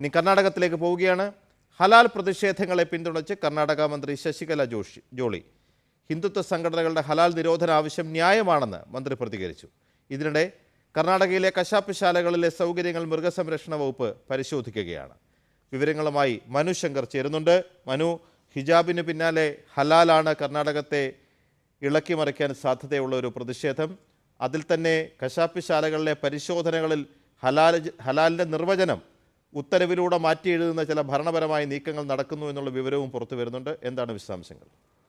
ഇനി കർണാടകത്തിലേക്ക് പോവുകയാണ് ഹലാൽ പ്രതിഷേധങ്ങളെ പിന്തുണച്ച് കർണാടക മന്ത്രി ശശികല ജോഷി ജോളി ഹിന്ദുത്വ സംഘടനകളുടെ ഹലാൽ നിരോധന ആവശ്യം ന്യായമാണെന്ന് മന്ത്രി പ്രതികരിച്ചു ഇതിനിടെ കർണാടകയിലെ കശാപ്പ് ശാലകളിലെ സൗകര്യങ്ങൾ മൃഗസംരക്ഷണ വകുപ്പ് പരിശോധിക്കുകയാണ് വിവരങ്ങളുമായി മനു ശങ്കർ ചേരുന്നുണ്ട് മനു ഹിജാബിന് പിന്നാലെ ഹലാലാണ് കർണാടകത്തെ ഇളക്കി മറിക്കാൻ സാധ്യതയുള്ള ഒരു പ്രതിഷേധം അതിൽ തന്നെ കശാപ്പ് ശാലകളിലെ പരിശോധനകളിൽ ഹലാൽ ഹലാലിൻ്റെ നിർവചനം ഉത്തരവിലൂടെ മാറ്റി എഴുതുന്ന ചില ഭരണപരമായ നീക്കങ്ങൾ നടക്കുന്നു എന്നുള്ള വിവരവും പുറത്തു വരുന്നുണ്ട് എന്താണ് വിശദാംശങ്ങൾ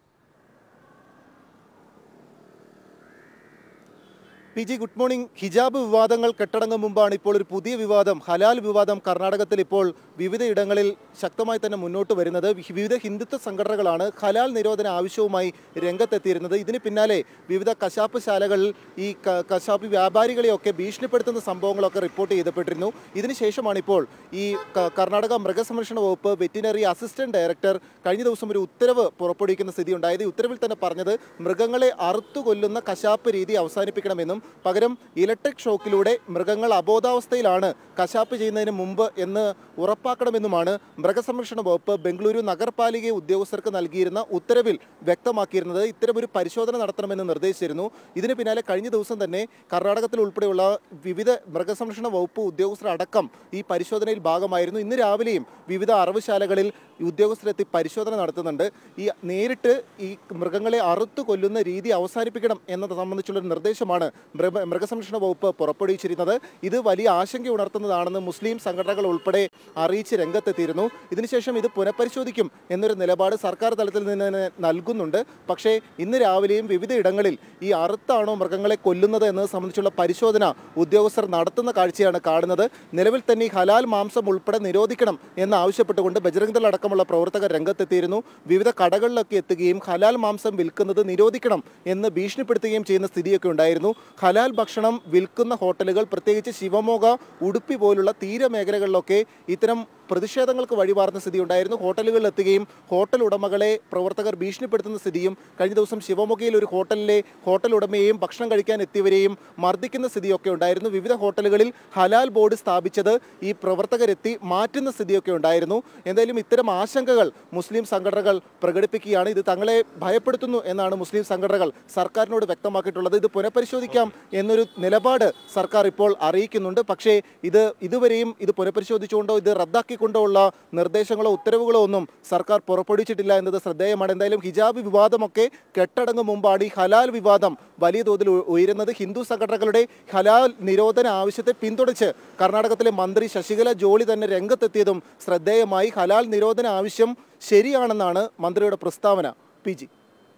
പി ജി ഗുഡ് മോർണിംഗ് ഹിജാബ് വിവാദങ്ങൾ കെട്ടടങ്ങും മുമ്പാണ് ഇപ്പോൾ ഒരു പുതിയ വിവാദം ഹലാൽ വിവാദം കർണാടകത്തിൽ ഇപ്പോൾ വിവിധ ഇടങ്ങളിൽ ശക്തമായി തന്നെ മുന്നോട്ട് വരുന്നത് വി- വിവിധ ഹിന്ദുത്വ സംഘടനകളാണ് ഹലാൽ നിരോധന ആവശ്യവുമായി രംഗത്തെത്തിയിരുന്നത് ഇതിന് പിന്നാലെ വിവിധ കശാപ്പ് ശാലകളിൽ ഈ ക- കശാപ്പ് വ്യാപാരികളെയൊക്കെ ഭീഷണിപ്പെടുത്തുന്ന സംഭവങ്ങളൊക്കെ റിപ്പോർട്ട് ചെയ്തപ്പെട്ടിരുന്നു ഇതിനുശേഷമാണ് ഇപ്പോൾ ഈ ക- കർണാടക മൃഗസംരക്ഷണ വകുപ്പ് വെറ്റിനറി അസിസ്റ്റന്റ് ഡയറക്ടർ കഴിഞ്ഞ ദിവസം ഒരു ഉത്തരവ് പുറപ്പെടുവിക്കുന്ന സ്ഥിതി ഉണ്ടായത് ഈ ഉത്തരവിൽ തന്നെ പറഞ്ഞത് മൃഗങ്ങളെ അറുത്തു കൊല്ലുന്ന കശാപ്പ് രീതി അവസാനിപ്പിക്കണമെന്നും പകരം ഇലക്ട്രിക് ഷോക്കിലൂടെ മൃഗങ്ങൾ അബോധാവസ്ഥയിലാണ് കശാപ്പ് ചെയ്യുന്നതിന് മുമ്പ് എന്ന് ഉറപ്പാക്കണമെന്നുമാണ് മൃഗസംരക്ഷണ വകുപ്പ് ബംഗളൂരു നഗരപാലിക ഉദ്യോഗസ്ഥർക്ക് നൽകിയിരുന്ന ഉത്തരവിൽ വ്യക്തമാക്കിയിരുന്നത് ഇത്തരമൊരു പരിശോധന നടത്തണമെന്ന് നിർദ്ദേശിച്ചിരുന്നു ഇതിന് പിന്നാലെ കഴിഞ്ഞ ദിവസം തന്നെ കർണാടകത്തിൽ ഉൾപ്പെടെയുള്ള വിവിധ മൃഗസംരക്ഷണ വകുപ്പ് ഉദ്യോഗസ്ഥരടക്കം ഈ പരിശോധനയിൽ ഭാഗമായിരുന്നു ഇന്ന് രാവിലെയും വിവിധ അറവുശാലകളിൽ ഉദ്യോഗസ്ഥരെത്തി പരിശോധന നടത്തുന്നുണ്ട് ഈ നേരിട്ട് ഈ മൃഗങ്ങളെ അറുത്തു കൊല്ലുന്ന രീതി അവസാനിപ്പിക്കണം എന്നത് സംബന്ധിച്ചുള്ള ഒരു നിർദ്ദേശമാണ് മൃഗ മൃഗസംരക്ഷണ വകുപ്പ് പുറപ്പെടുവിച്ചിരിക്കുന്നത് ഇത് വലിയ ആശങ്ക ഉണർത്തുന്നതാണെന്ന് മുസ്ലിം സംഘടനകൾ ഉൾപ്പെടെ അറിയിച്ച് രംഗത്തെത്തിയിരുന്നു ഇതിനുശേഷം ഇത് പുനഃപരിശോധിക്കും എന്നൊരു നിലപാട് സർക്കാർ തലത്തിൽ നിന്ന് തന്നെ നൽകുന്നുണ്ട് പക്ഷേ ഇന്ന് രാവിലെയും വിവിധ ഇടങ്ങളിൽ ഈ അറുത്താണോ മൃഗങ്ങളെ കൊല്ലുന്നത് എന്നത് സംബന്ധിച്ചുള്ള പരിശോധന ഉദ്യോഗസ്ഥർ നടത്തുന്ന കാഴ്ചയാണ് കാണുന്നത് നിലവിൽ തന്നെ ഈ ഹലാൽ മാംസം ഉൾപ്പെടെ നിരോധിക്കണം എന്ന് ആവശ്യപ്പെട്ടുകൊണ്ട് ബജറംഗ് ദൾ അടക്കമുള്ള പ്രവർത്തകർ രംഗത്തെത്തിയിരുന്നു വിവിധ കടകളിലൊക്കെ എത്തുകയും ഹലാൽ മാംസം വിൽക്കുന്നത് നിരോധിക്കണം എന്ന് ഭീഷണിപ്പെടുത്തുകയും ചെയ്യുന്ന സ്ഥിതിയൊക്കെ ഉണ്ടായിരുന്നു ഹലാൽ ഭക്ഷണം വിൽക്കുന്ന ഹോട്ടലുകൾ പ്രത്യേകിച്ച് ശിവമോഗ ഉടുപ്പി പോലുള്ള തീരമേഖലകളിലൊക്കെ ഇത്തരം പ്രതിഷേധങ്ങൾക്ക് വഴിമാറുന്ന സ്ഥിതി ഉണ്ടായിരുന്നു ഹോട്ടലുകളിൽ എത്തുകയും ഹോട്ടൽ ഉടമകളെ പ്രവർത്തകർ ഭീഷണിപ്പെടുത്തുന്ന സ്ഥിതിയും കഴിഞ്ഞ ദിവസം ശിവമൊഗ്ഗയിൽ ഒരു ഹോട്ടലിലെ ഹോട്ടൽ ഉടമയെയും ഭക്ഷണം കഴിക്കാൻ എത്തിയവരെയും മർദ്ദിക്കുന്ന സ്ഥിതിയൊക്കെ ഉണ്ടായിരുന്നു വിവിധ ഹോട്ടലുകളിൽ ഹലാൽ ബോർഡ് സ്ഥാപിച്ചത് ഈ പ്രവർത്തകരെത്തി മാറ്റുന്ന സ്ഥിതിയൊക്കെ ഉണ്ടായിരുന്നു എന്തായാലും ഇത്തരം ആശങ്കകൾ മുസ്ലിം സംഘടനകൾ പ്രകടിപ്പിക്കുകയാണ് ഇത് തങ്ങളെ ഭയപ്പെടുത്തുന്നു എന്നാണ് മുസ്ലിം സംഘടനകൾ സർക്കാരിനോട് വ്യക്തമാക്കിയിട്ടുള്ളത് ഇത് പുനഃപരിശോധിക്കാം എന്നൊരു നിലപാട് സർക്കാർ ഇപ്പോൾ അറിയിക്കുന്നുണ്ട് പക്ഷേ ഇത് ഇതുവരെയും ഇത് പുനഃപരിശോധിച്ചുകൊണ്ടോ ഇത് റദ്ദാക്കിക്കൊണ്ടോ ഉള്ള നിർദ്ദേശങ്ങളോ ഉത്തരവുകളോ ഒന്നും സർക്കാർ പുറപ്പെടുവിച്ചിട്ടില്ല എന്നത് ശ്രദ്ധേയമാണ് എന്തായാലും ഹിജാബ് വിവാദമൊക്കെ കെട്ടടങ്ങും മുമ്പാണ് ഈ ഹലാൽ വിവാദം വലിയ തോതിൽ ഉ- ഉയരുന്നത് ഹിന്ദു സംഘടനകളുടെ ഹലാൽ നിരോധന ആവശ്യത്തെ പിന്തുണച്ച് കർണാടകത്തിലെ മന്ത്രി ശശികല ജോളി തന്നെ രംഗത്തെത്തിയതും ശ്രദ്ധേയമായി ഹലാൽ നിരോധന ആവശ്യം ശരിയാണെന്നാണ് മന്ത്രിയുടെ പ്രസ്താവന പി ജി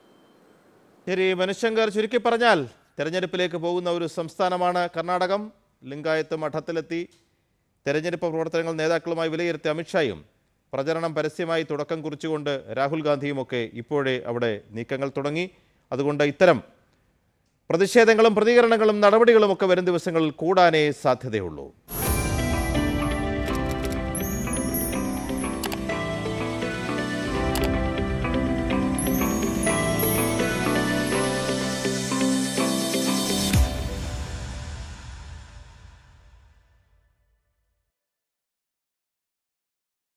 ശരി മനുശങ്കർ ചുരുക്കി പറഞ്ഞാൽ തെരഞ്ഞെടുപ്പിലേക്ക് പോകുന്ന ഒരു സംസ്ഥാനമാണ് കർണാടകം ലിംഗായത്ത് മഠത്തിലെത്തി തെരഞ്ഞെടുപ്പ് പ്രവർത്തനങ്ങൾ നേതാക്കളുമായി വിലയിരുത്തിയ അമിത്ഷായും പ്രചരണം പരസ്യമായി തുടക്കം കുറിച്ചുകൊണ്ട് രാഹുൽ ഗാന്ധിയുമൊക്കെ ഇപ്പോഴേ അവിടെ നീക്കങ്ങൾ തുടങ്ങി അതുകൊണ്ട് ഇത്തരം പ്രതിഷേധങ്ങളും പ്രതികരണങ്ങളും നടപടികളുമൊക്കെ വരും ദിവസങ്ങളിൽ കൂടാനേ സാധ്യതയുള്ളൂ